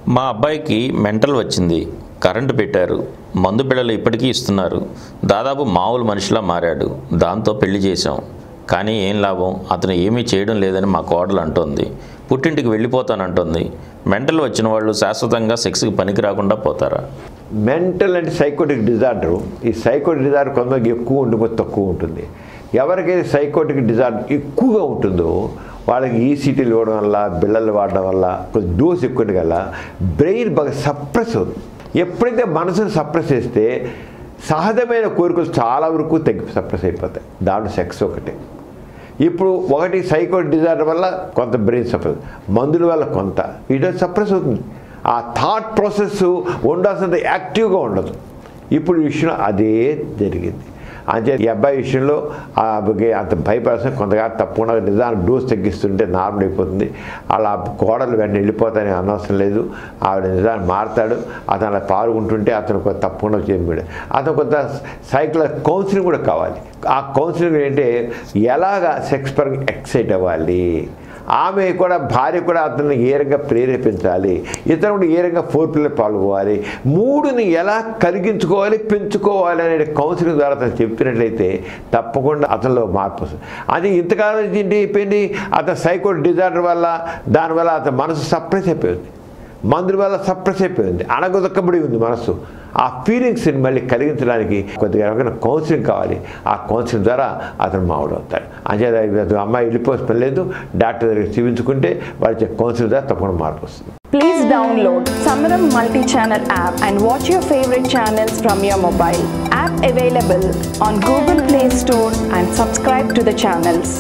మా అబ్బాయికి మెంటల్ వచ్చింది కరెంటు పెట్టారు మందు బిళ్ళలు ఇప్పటికీ ఇస్తున్నారు దాదాపు మామూలు మనిషిలా మారాడు దాంతో పెళ్లి చేశాం కానీ ఏం లాభం అతను ఏమీ చేయడం లేదని మా కోడలు అంటోంది పుట్టింటికి వెళ్ళిపోతానంటోంది మెంటల్ వచ్చిన వాళ్ళు శాశ్వతంగా సెక్స్కి పనికి రాకుండా పోతారా మెంటల్ అంటే సైకోటిక్ డిజార్డర్ ఈ సైకోటిక్ డిజార్డర్ కొంతమందికి ఎక్కువ ఉంటుంది కొంత తక్కువ ఉంటుంది ఎవరికైతే సైకోటిక్ డిజార్డర్ ఎక్కువగా ఉంటుందో వాళ్ళకి ఈసీటీలు ఇవ్వడం వల్ల బిళ్ళలు వాడడం వల్ల కొంచెం డోస్ ఎక్కువ వల్ల బ్రెయిన్ బాగా సప్రెస్ అవుతుంది ఎప్పుడైతే మనసును సప్రెస్ చేస్తే సహజమైన కోరికలు చాలా వరకు తగ్గి సప్రెస్ అయిపోతాయి దాంట్లో సెక్స్ ఒకటే ఇప్పుడు ఒకటి సైకో డిజార్డర్ వల్ల కొంత బ్రెయిన్ సప్రెస్ మందుల వల్ల కొంత వీటి సప్రెస్ అవుతుంది ఆ థాట్ ప్రాసెస్ ఉండాల్సినంత యాక్టివ్గా ఉండదు ఇప్పుడు ఈ విషయం అదే జరిగింది అంతే ఈ అబ్బాయి విషయంలో ఆ అబ్బాయికి అంత భయపడాల్సిన కొంతగా తప్పకుండా నిదానం డోస్ తగ్గిస్తుంటే నార్మల్ అయిపోతుంది అలా కోడలు వెంటనే వెళ్ళిపోతానే అనవసరం లేదు ఆవిడ నిదానం మారుతాడు అతను అలా పాల్గొంటుంటే అతను కొంత తప్పకుండా చేయబడి అతను కొంత సైకిల్ కౌన్సిలింగ్ కూడా కావాలి ఆ కౌన్సిలింగ్ ఏంటంటే ఎలాగ సెక్స్ పరంగా ఎక్సైట్ అవ్వాలి ఆమె కూడా భార్య కూడా అతన్ని ఏ రకంగా ప్రేరేపించాలి ఇతను కూడా ఏ రకంగా ఫోర్ పిల్లలు పాల్గొవాలి మూడుని ఎలా కలిగించుకోవాలి పెంచుకోవాలి అనే కౌన్సిలింగ్ ద్వారా అతను చెప్పినట్లయితే తప్పకుండా అతనిలో మార్పు వస్తుంది అది ఇంతకాలం ఏంటి అయిపోయింది అతను సైకో డిజార్డర్ వల్ల దానివల్ల అతని మనసు సప్రెస్ అయిపోయింది మందుల వల్ల సప్రెస్ అయిపోయింది అణగదొక్కబడి ఉంది మనసు ఆ ఫీలింగ్స్ని మళ్ళీ కలిగించడానికి కొద్దిగా రకమైన కౌన్సిలింగ్ కావాలి ఆ కౌన్సిలింగ్ ద్వారా అతను మామూలు అవుతాడు అంచేత అమ్మాయి వెళ్ళిపోవడం పని లేదు డాక్టర్ దగ్గరికి చూపించుకుంటే వాళ్ళ కౌన్సిలింగ్ ద్వారా తప్పకుండా మార్పు వస్తుంది Please download Samaram multi-channel app and watch your favorite channels from your mobile. App available on Google Play Store and subscribe to the channels.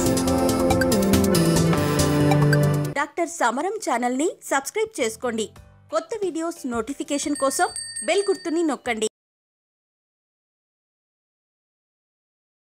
Doctor Samaram ఛానల్ని సబ్స్క్రైబ్ చేసుకోండి కొత్త వీడియోస్ నోటిఫికేషన్ కోసం బెల్ గుర్తుని నొక్కండి